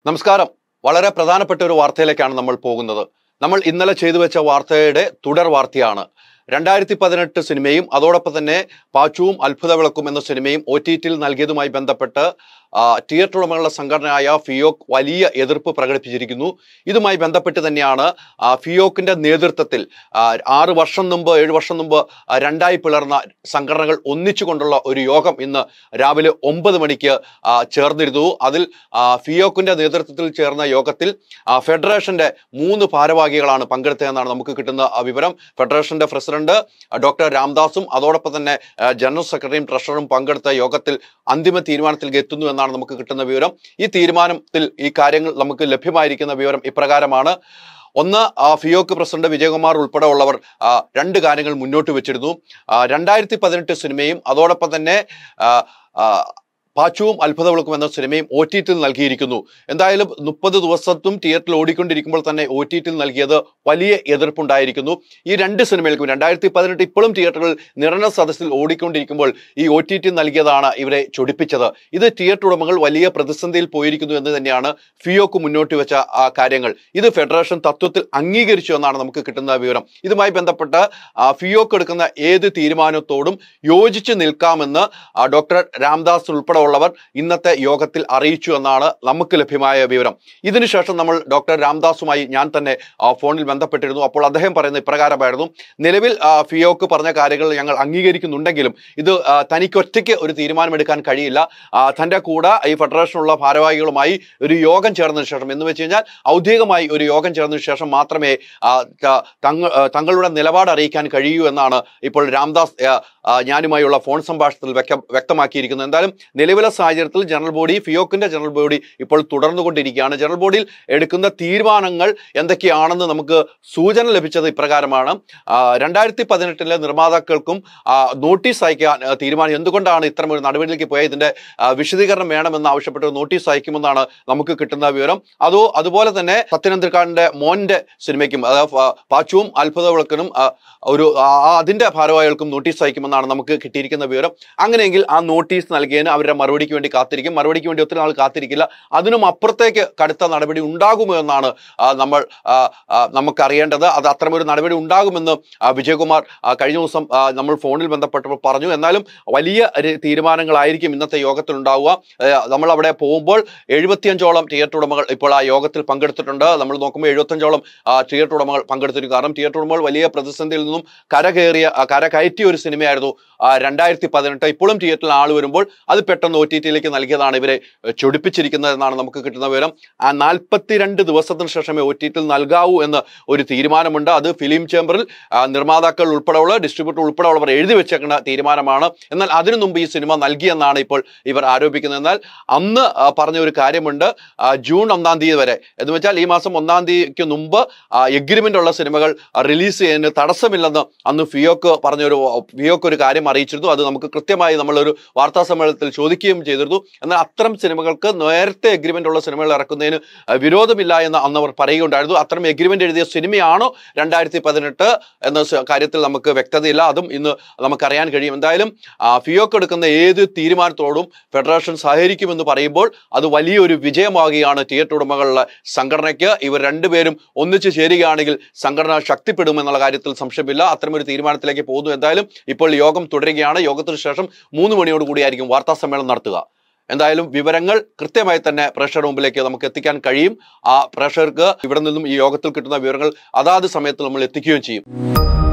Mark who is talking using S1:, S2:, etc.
S1: നമസ്കാരം വളരെ പ്രധാനപ്പെട്ട ഒരു വാർത്തയിലേക്കാണ് നമ്മൾ പോകുന്നത് നമ്മൾ ഇന്നലെ ചെയ്തു വെച്ച വാർത്തയുടെ തുടർ വാർത്തയാണ് രണ്ടായിരത്തി പതിനെട്ട് സിനിമയും അതോടൊപ്പം തന്നെ പാച്ചുവും അത്ഭുത വിളക്കും എന്ന സിനിമയും ഒ ടി ടിയിൽ നൽകിയതുമായി ബന്ധപ്പെട്ട് ആ, തിയേറ്റർ ഉടമകളുടെ സംഘടനയായ ഫിയോക് വലിയ എതിർപ്പ് പ്രകടിപ്പിച്ചിരിക്കുന്നു ഇതുമായി ബന്ധപ്പെട്ട് തന്നെയാണ് ആ, ഫിയോക്കിന്റെ നേതൃത്വത്തിൽ ആ, ആറ് വർഷം മുമ്പ് ഏഴ് വർഷം മുമ്പ് ആ, രണ്ടായി പിളർന്ന സംഘടനകൾ ഒന്നിച്ചുകൊണ്ടുള്ള ഒരു യോഗം ഇന്ന് രാവിലെ ഒമ്പത് മണിക്ക് ആ, ചേർന്നിരുന്നു അതിൽ ആ, ഫിയോക്കിന്റെ നേതൃത്വത്തിൽ ചേർന്ന യോഗത്തിൽ ആ, ഫെഡറേഷന്റെ മൂന്ന് ഭാരവാഹികളാണ് പങ്കെടുത്തതെന്നാണ് നമുക്ക് കിട്ടുന്ന ആ, വിവരം ഫെഡറേഷന്റെ പ്രസിഡന്റ് ആ, ഡോക്ടർ രാംദാസും അതോടൊപ്പം തന്നെ ആ, ജനറൽ സെക്രട്ടറിയും ട്രഷററും പങ്കെടുത്ത യോഗത്തിൽ അന്തിമ തീരുമാനത്തിൽ എത്തുന്നു എന്നാണ് നമുക്ക് കിട്ടുന്ന വിവരം ഈ തീരുമാനത്തിൽ ഈ കാര്യങ്ങൾ നമുക്ക് ലഭ്യമായിരിക്കുന്ന വിവരം ഇപ്രകാരമാണ് ഒന്ന് ആ, ഫിയോക്ക് പ്രസിഡന്റ് വിജയകുമാർ ഉൾപ്പെടെ ഉള്ളവർ ആ, രണ്ട് കാര്യങ്ങൾ മുന്നോട്ട് വെച്ചിരുന്നു രണ്ടായിരത്തി പതിനെട്ട് സിനിമയും അതോടൊപ്പം തന്നെ ആ, ആ, പാച്ചുവും അത്ഭുത വിളക്കും എന്ന സിനിമയും ഒ ടി ടിയിൽ നൽകിയിരിക്കുന്നു എന്തായാലും മുപ്പത് ദിവസത്തും തിയേറ്ററിൽ ഓടിക്കൊണ്ടിരിക്കുമ്പോൾ തന്നെ ഒ ടി ടിയിൽ നൽകിയത് വലിയ എതിർപ്പുണ്ടായിരിക്കുന്നു ഈ രണ്ട് സിനിമകൾക്കും രണ്ടായിരത്തി പതിനെട്ട് ഇപ്പോഴും തിയേറ്ററുകൾ നിറഞ്ഞ സദസ്സിൽ ഓടിക്കൊണ്ടിരിക്കുമ്പോൾ ഈ ഒ ടി ടി നൽകിയതാണ് ഇവരെ ചൊടിപ്പിച്ചത് ഇത് തിയേറ്റർ ഉടമകൾ വലിയ പ്രതിസന്ധിയിൽ പോയിരിക്കുന്നു എന്ന് തന്നെയാണ് ഫിയോക്ക് മുന്നോട്ട് വെച്ച ആ കാര്യങ്ങൾ ഇത് ഫെഡറേഷൻ തത്വത്തിൽ അംഗീകരിച്ചു എന്നാണ് നമുക്ക് കിട്ടുന്ന വിവരം ഇതുമായി ബന്ധപ്പെട്ട് ആ, ഫിയോക്ക് എടുക്കുന്ന ഏത് തീരുമാനത്തോടും യോജിച്ച് നിൽക്കാമെന്ന് ആ, ഡോക്ടർ രാംദാസ് ഉൾപ്പെടെ ഉള്ളവർ ഇന്നത്തെ യോഗത്തിൽ അറിയിച്ചു എന്നാണ് നമുക്ക് ലഭ്യമായ വിവരം ഇതിനുശേഷം നമ്മൾ ഡോക്ടർ രാംദാസുമായി ഞാൻ തന്നെ ആ, ഫോണിൽ ബന്ധപ്പെട്ടിരുന്നു അപ്പോൾ അദ്ദേഹം പറയുന്നത് ഇപ്രകാരമായിരുന്നു നിലവിൽ ആ, ഫിയോക്ക് പറഞ്ഞ കാര്യങ്ങൾ ഞങ്ങൾ അംഗീകരിക്കുന്നുണ്ടെങ്കിലും ഇത് ആ, തനിക്കൊറ്റയ്ക്ക് ഒരു തീരുമാനമെടുക്കാൻ കഴിയില്ല ആ, തന്റെ കൂടെ ഈ ഫെഡറേഷനുള്ള ഭാരവാഹികളുമായി ഒരു യോഗം ചേർന്നതിന് ശേഷം എന്ന് വെച്ച് കഴിഞ്ഞാൽ ഔദ്യോഗികമായി ഒരു യോഗം ചേർന്നതിന് ശേഷം മാത്രമേ ആ, ത- തങ്ങ ആ, തങ്ങളുടെ നിലപാട് അറിയിക്കാൻ കഴിയൂ എന്നാണ് ഇപ്പോൾ രാംദാസ് ആ, ആ, ഞാനുമായുള്ള ഫോൺ സംഭാഷണത്തിൽ വ്യക്ത വ്യക്തമാക്കിയിരിക്കുന്നത് എന്തായാലും നിലവിലെ സാഹചര്യത്തിൽ ജനറൽ ബോഡി ഫിയോക്കിന്റെ ജനറൽ ബോഡി ഇപ്പോൾ തുടർന്നുകൊണ്ടിരിക്കുകയാണ് ജനറൽ ബോഡിയിൽ എടുക്കുന്ന തീരുമാനങ്ങൾ എന്തൊക്കെയാണെന്ന് നമുക്ക് സൂചന ലഭിച്ചത് ഇപ്രകാരമാണ് രണ്ടായിരത്തി പതിനെട്ടിലെ നിർമ്മാതാക്കൾക്കും ആ, നോട്ടീസ് അയക്കാൻ ആ, തീരുമാനം എന്തുകൊണ്ടാണ് ഇത്തരം ഒരു നടപടിയിലേക്ക് പോയത് ഇതിന്റെ ആ, വിശദീകരണം വേണമെന്ന് ആവശ്യപ്പെട്ട് നോട്ടീസ് അയക്കുമെന്നാണ് നമുക്ക് കിട്ടുന്ന വിവരം അതോ അതുപോലെ തന്നെ സത്യനന്ദിക്കാടിന്റെ മോന്റെ സിനിമയ്ക്കും അതായത് ഫ- പാച്ചുവും അത്ഭുത വിളക്കിനും ആ, ഒരു ആ- ആ അതിന്റെ ഭാരവാഹികൾക്കും നോട്ടീസ് അയക്കുമെന്നാണ് നമുക്ക് കിട്ടിയിരിക്കുന്ന വിവരം അങ്ങനെയെങ്കിൽ ആ നോട്ടീസ് നൽകിയതിന് അവരുടെ മറുപടിക്ക് വേണ്ടി കാത്തിരിക്കും മറുപടിക്ക് വേണ്ടി ഒത്തിരി നാൾ കാത്തിരിക്കില്ല അതിനും അപ്പുറത്തേക്ക് കടുത്ത നടപടി ഉണ്ടാകുമോ എന്നാണ് ആ, നമ്മൾ ആ, ആ, നമുക്കറിയേണ്ടത് അത് അത്തരമൊരു നടപടി ഉണ്ടാകുമെന്ന് ആ, വിജയകുമാർ ആ, കഴിഞ്ഞ ദിവസം ആ, നമ്മൾ ഫോണിൽ ബന്ധപ്പെട്ടപ്പോൾ പറഞ്ഞു എന്നാലും വലിയ ഒരു തീരുമാനങ്ങളായിരിക്കും ഇന്നത്തെ യോഗത്തിൽ ഉണ്ടാവുക ഏ, നമ്മൾ അവിടെ പോകുമ്പോൾ എഴുപത്തിയഞ്ചോളം തിയേറ്റർ ഉടമകൾ ഇപ്പോൾ ആ യോഗത്തിൽ പങ്കെടുത്തിട്ടുണ്ട് നമ്മൾ നോക്കുമ്പോൾ എഴുപത്തഞ്ചോളം ആ, തിയേറ്റർ ഉടമകൾ പങ്കെടുത്തിരിക്കും കാരണം തിയേറ്റർ ഉടമകൾ വലിയ പ്രതിസന്ധിയിൽ നിന്നും കരകയറിയ ആ, കരകയറ്റിയ ഒരു സിനിമയായിരുന്നു ആ, രണ്ടായിരത്തി പതിനെട്ട് ഇപ്പോഴും തിയേറ്ററിൽ ആൾ വരുമ്പോൾ അത് പെട്ടെന്ന് ഒ ടി ടിയിലേക്ക് നൽകിയതാണ് ഇവരെ ഏ, ചൊടിപ്പിച്ചിരിക്കുന്നത് എന്നാണ് നമുക്ക് കിട്ടുന്ന വിവരം ആ നാൽപ്പത്തിരണ്ട് ദിവസത്തിന് ശേഷമേ ഒ ടി ടിയിൽ നൽകാവൂ എന്ന് ഒരു തീരുമാനമുണ്ട് അത് ഫിലിം ചേംബറിൽ ആ, നിർമ്മാതാക്കൾ ഉൾപ്പെടെയുള്ള ഡിസ്ട്രിബ്യൂട്ടർ ഉൾപ്പെടെയുള്ളവർ എഴുതി വെച്ചേക്കുന്ന തീരുമാനമാണ് എന്നാൽ അതിനു മുമ്പ് ഈ സിനിമ നൽകിയെന്നാണ് ഇപ്പോൾ ഇവർ ആരോപിക്കുന്നത് എന്നാൽ അന്ന് ആ, പറഞ്ഞ ഒരു കാര്യമുണ്ട് ആ, ജൂൺ ഒന്നാം തീയതി വരെ എന്ന് വെച്ചാൽ ഈ മാസം ഒന്നാം തീയതിക്ക് മുമ്പ് എഗ്രിമെന്റ് ഉള്ള സിനിമകൾ റിലീസ് ചെയ്യുന്നതിന് തടസ്സമില്ലെന്ന് അന്ന് ഫിയോക്ക് പറഞ്ഞൊരു ഫിയോക്ക് ഒരു കാര്യം അറിയിച്ചിരുന്നു അത് നമുക്ക് കൃത്യമായി നമ്മളൊരു വാർത്താ സമ്മേളനത്തിൽ ചോദിക്കുകയും ചെയ്തിരുന്നു എന്നാൽ അത്തരം സിനിമകൾക്ക് നേരത്തെ എഗ്രിമെന്റ് ഉള്ള സിനിമകൾ ഇറക്കുന്നതിന് ആ, വിരോധമില്ല എന്ന് അന്ന് അവർ പറയുകയുണ്ടായിരുന്നു അത്തരം എഗ്രിമെന്റ് എഴുതിയ സിനിമയാണോ രണ്ടായിരത്തി പതിനെട്ട് എന്ന സ- കാര്യത്തിൽ നമുക്ക് വ്യക്തതയില്ല അതും ഇന്ന് നമുക്കറിയാൻ കഴിയും എന്തായാലും ആ, ഫിയോക്ക് എടുക്കുന്ന ഏത് തീരുമാനത്തോടും ഫെഡറേഷൻ സഹകരിക്കുമെന്ന് പറയുമ്പോൾ അത് വലിയൊരു വിജയമാവുകയാണ് തിയേറ്റർ ഉടമകളുടെ സംഘടനയ്ക്ക് ഇവർ രണ്ടുപേരും ഒന്നിച്ചു ചേരുകയാണെങ്കിൽ സംഘടന ശക്തിപ്പെടുമെന്നുള്ള കാര്യത്തിൽ സംശയമില്ല അത്തരമൊരു തീരുമാനത്തിലേക്ക് പോകുന്നു എന്തായാലും ഇപ്പോൾ യോഗം തുടരുകയാണ് യോഗത്തിന് ശേഷം മൂന്ന് മണിയോടുകൂടിയായിരിക്കും വാർത്താ സമ്മേളനം നടത്തുക എന്തായാലും വിവരങ്ങൾ കൃത്യമായി തന്നെ പ്രേക്ഷകരുടെ മുമ്പിലേക്ക് നമുക്ക് എത്തിക്കാൻ കഴിയും ആ പ്രേക്ഷകർക്ക് ഇവിടെ നിന്നും ഈ യോഗത്തിൽ കിട്ടുന്ന വിവരങ്ങൾ അതാത് സമയത്ത് നമ്മൾ എത്തിക്കുകയും ചെയ്യും